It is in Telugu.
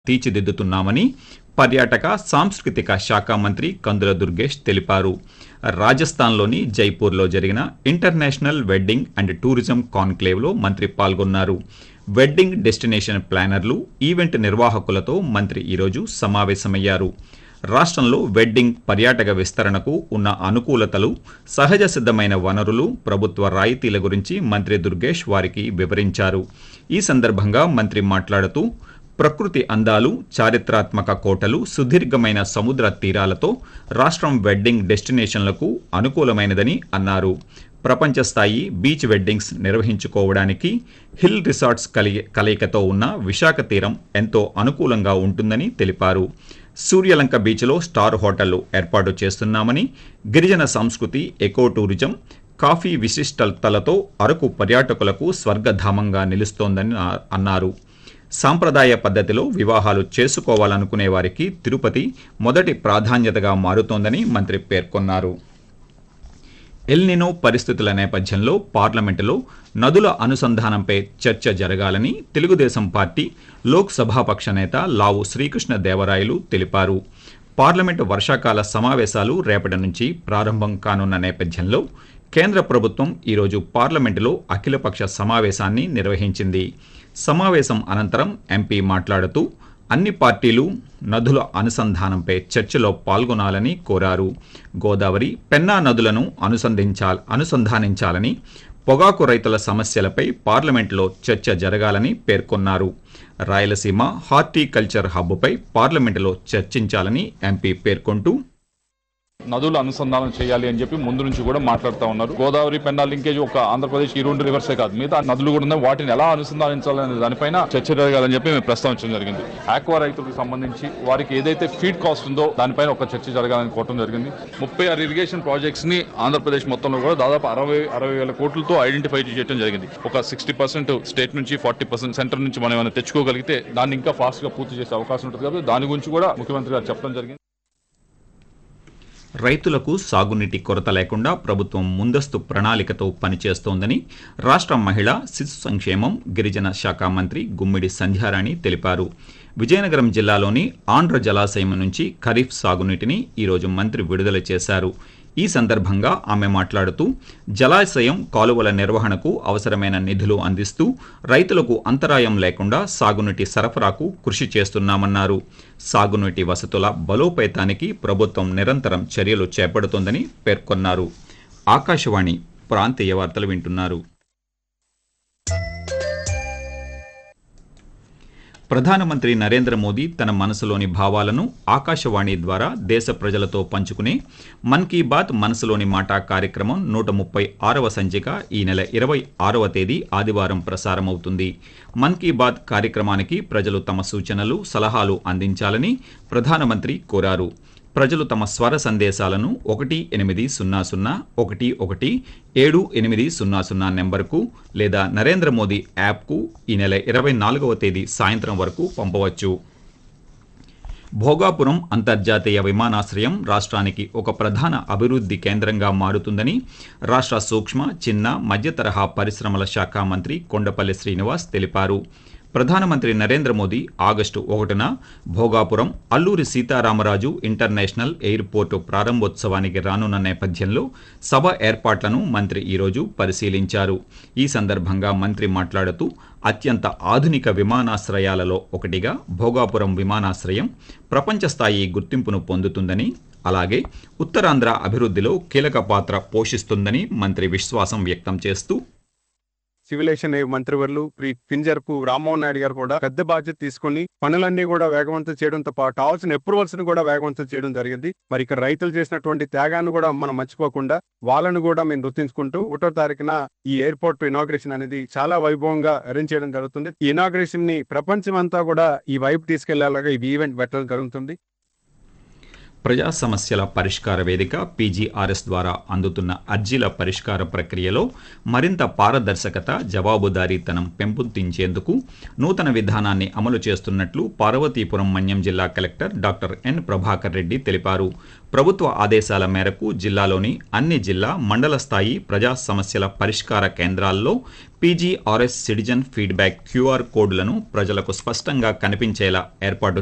తీర్చిదిద్దుతున్నామని పర్యాటక సాంస్కృతిక శాఖ మంత్రి కందుల దుర్గేష్ తెలిపారు రాజస్థాన్లోని జైపూర్లో జరిగిన ఇంటర్నేషనల్ వెడ్డింగ్ అండ్ టూరిజం కాన్క్లేవ్లో మంత్రి పాల్గొన్నారు వెడ్డింగ్ డెస్టినేషన్ ప్లానర్లు ఈవెంట్ నిర్వాహకులతో మంత్రి ఈరోజు సమావేశమయ్యారు రాష్ట్రంలో వెడ్డింగ్ పర్యాటక విస్తరణకు ఉన్న అనుకూలతలు సహజ సిద్ధమైన వనరులు ప్రభుత్వ రాయితీల గురించి మంత్రి దుర్గేష్ వారికి వివరించారు ఈ సందర్భంగా మంత్రి మాట్లాడుతూ ప్రకృతి అందాలు చారిత్రాత్మక కోటలు సుదీర్ఘమైన సముద్ర తీరాలతో రాష్ట్రం వెడ్డింగ్ డెస్టినేషన్లకు అనుకూలమైనదని అన్నారు ప్రపంచ స్థాయి బీచ్ వెడ్డింగ్స్ నిర్వహించుకోవడానికి హిల్ రిసార్ట్స్ కలి కలయికతో ఉన్న విశాఖ తీరం ఎంతో అనుకూలంగా ఉంటుందని తెలిపారు సూర్యలంక బీచ్లో స్టార్ హోటళ్లు ఏర్పాటు చేస్తున్నామని గిరిజన సంస్కృతి ఎకో టూరిజం కాఫీ విశిష్టతలతో అరకు పర్యాటకులకు స్వర్గధామంగా నిలుస్తోందని ఆ- అన్నారు సాంప్రదాయ పద్ధతిలో వివాహాలు చేసుకోవాలనుకునే వారికి తిరుపతి మొదటి ప్రాధాన్యతగా మారుతోందని మంత్రి పేర్కొన్నారు ఎల్నినో పరిస్థితుల నేపథ్యంలో పార్లమెంటులో నదుల అనుసంధానంపై చర్చ జరగాలని తెలుగుదేశం పార్టీ లోక్ సభాపక్ష నేత లావు శ్రీకృష్ణ దేవరాయలు తెలిపారు పార్లమెంటు వర్షాకాల సమావేశాలు రేపటి నుంచి ప్రారంభం కానున్న నేపథ్యంలో కేంద్ర ప్రభుత్వం ఈరోజు పార్లమెంటులో అఖిలపక్ష సమావేశాన్ని నిర్వహించింది సమావేశం అనంతరం ఎంపీ మాట్లాడుతూ అన్ని పార్టీలు నదుల అనుసంధానంపై చర్చలో పాల్గొనాలని కోరారు గోదావరి పెన్నా నదులను అనుసంధించాల అనుసంధానించాలని పొగాకు రైతుల సమస్యలపై పార్లమెంట్లో చర్చ జరగాలని పేర్కొన్నారు రాయలసీమ హార్టికల్చర్ హబ్పై పార్లమెంటులో చర్చించాలని ఎంపీ పేర్కొంటూ నదులు అనుసంధానం చేయాలి అని చెప్పి ముందు నుంచి కూడా మాట్లాడుతూ ఉన్నారు గోదావరి పెన్నా లింకేజ్ ఒక ఆంధ్రప్రదేశ్ ఈ రెండు రివర్సే కాదు మిగతా నదులు కూడా ఉన్నాయి వాటిని ఎలా అనుసంధానించాలనే దానిపైన చర్చ జరగాలని చెప్పి మేము ప్రస్తావించడం జరిగింది ఆక్వా రైతులకు సంబంధించి వారికి ఏదైతే ఫీడ్ కాస్ట్ ఉందో దానిపైన ఒక చర్చ జరగాలని కోవడం జరిగింది ముప్పై ఆరు ఇరిగేషన్ ప్రాజెక్ట్స్ ని ఆంధ్రప్రదేశ్ మొత్తంలో కూడా దాదాపు అరవై అరవై వేల కోట్లతో ఐడెంటిఫై చేయడం జరిగింది ఒక సిక్స్టీ పర్సెంట్ స్టేట్ నుంచి ఫార్టీ పర్సెంట్ సెంటర్ నుంచి మనం ఏమైనా తెచ్చుకోగలిగితే దాన్ని ఇంకా ఫాస్ట్ గా పూర్తి చేసే అవకాశం ఉంటుంది కాబట్టి దాని గురించి కూడా ముఖ్యమంత్రి గారు చెప్పడం జరిగింది రైతులకు సాగునీటి కొరత లేకుండా ప్రభుత్వం ముందస్తు ప్రణాళికతో పనిచేస్తోందని రాష్ట్ర మహిళా శిశు సంక్షేమం గిరిజన శాఖ మంత్రి గుమ్మిడి సంధ్యారాణి తెలిపారు విజయనగరం జిల్లాలోని ఆంధ్ర జలాశయం నుంచి ఖరీఫ్ సాగునీటిని ఈరోజు మంత్రి విడుదల చేశారు ఈ సందర్భంగా ఆమె మాట్లాడుతూ జలాశయం కాలువల నిర్వహణకు అవసరమైన నిధులు అందిస్తూ రైతులకు అంతరాయం లేకుండా సాగునీటి సరఫరాకు కృషి చేస్తున్నామన్నారు సాగునీటి వసతుల బలోపేతానికి ప్రభుత్వం నిరంతరం చర్యలు చేపడుతోందని పేర్కొన్నారు ఆకాశవాణి ప్రాంతీయ వార్తలు వింటున్నారు ప్రధానమంత్రి నరేంద్ర మోదీ తన మనసులోని భావాలను ఆకాశవాణి ద్వారా దేశ ప్రజలతో పంచుకునే మన్ కీ బాత్ మనసులోని మాట కార్యక్రమం నూట ముప్పై ఆరవ సంచిక ఈ నెల ఇరవై ఆరవ తేదీ ఆదివారం ప్రసారమవుతుంది మన్ కీ బాత్ కార్యక్రమానికి ప్రజలు తమ సూచనలు సలహాలు అందించాలని ప్రధానమంత్రి కోరారు ప్రజలు తమ స్వర సందేశాలను ఒకటి ఎనిమిది సున్నా సున్నా ఒకటి ఒకటి ఏడు ఎనిమిది సున్నా సున్నా నెంబర్కు లేదా నరేంద్ర మోదీ యాప్కు ఈ నెల ఇరవై నాలుగవ తేదీ సాయంత్రం వరకు పంపవచ్చు భోగాపురం అంతర్జాతీయ విమానాశ్రయం రాష్ట్రానికి ఒక ప్రధాన అభివృద్ధి కేంద్రంగా మారుతుందని రాష్ట్ర సూక్ష్మ చిన్న మధ్య తరహా పరిశ్రమల శాఖ మంత్రి కొండపల్లి శ్రీనివాస్ తెలిపారు ప్రధానమంత్రి నరేంద్ర మోదీ ఆగస్టు ఒకటిన భోగాపురం అల్లూరి సీతారామరాజు ఇంటర్నేషనల్ ఎయిర్పోర్టు ప్రారంభోత్సవానికి రానున్న నేపథ్యంలో సభ ఏర్పాట్లను మంత్రి ఈరోజు పరిశీలించారు ఈ సందర్భంగా మంత్రి మాట్లాడుతూ అత్యంత ఆధునిక విమానాశ్రయాలలో ఒకటిగా భోగాపురం విమానాశ్రయం ప్రపంచ స్థాయి గుర్తింపును పొందుతుందని అలాగే ఉత్తరాంధ్ర అభివృద్ధిలో కీలక పాత్ర పోషిస్తుందని మంత్రి విశ్వాసం వ్యక్తం చేస్తూ సివిలేషన్ మంత్రివర్లు శ్రీ పింజర్పు రామ్మోహన్ నాయుడు గారు కూడా పెద్ద బాధ్యత తీసుకొని పనులన్నీ కూడా వేగవంతం చేయడంతో పాటు కావాల్సిన అప్రూవల్స్ ని కూడా వేగవంతం చేయడం జరిగింది మరి ఇక్కడ రైతులు చేసినటువంటి త్యాగాన్ని కూడా మనం మర్చిపోకుండా వాళ్ళను కూడా మేము గుర్తించుకుంటూ ఒకటో తారీఖున ఈ ఎయిర్పోర్ట్ ఇనాగ్రేషన్ అనేది చాలా వైభవంగా అరేంజ్ చేయడం జరుగుతుంది ఈ ఇనాగ్రేషన్ ని ప్రపంచం అంతా కూడా ఈ వైపు తీసుకెళ్లేలాగా ఈ ఈవెంట్ పెట్టడం జరుగుతుంది ప్రజా సమస్యల పరిష్కార వేదిక పీజీఆర్ఎస్ ద్వారా అందుతున్న అర్జీల పరిష్కార ప్రక్రియలో మరింత పారదర్శకత జవాబుదారీతనం పెంపొందించేందుకు నూతన విధానాన్ని అమలు చేస్తున్నట్లు పార్వతీపురం మన్యం జిల్లా collector doctor N Prabhakar Reddy తెలిపారు ప్రభుత్వ ఆదేశాల మేరకు జిల్లాలోని అన్ని జిల్లా మండల స్థాయి ప్రజా సమస్యల పరిష్కార కేంద్రాల్లో పీజీఆర్ఎస్ సిటిజన్ ఫీడ్బ్యాక్ క్యూఆర్ కోడ్లను ప్రజలకు స్పష్టంగా కనిపించేలా ఏర్పాటు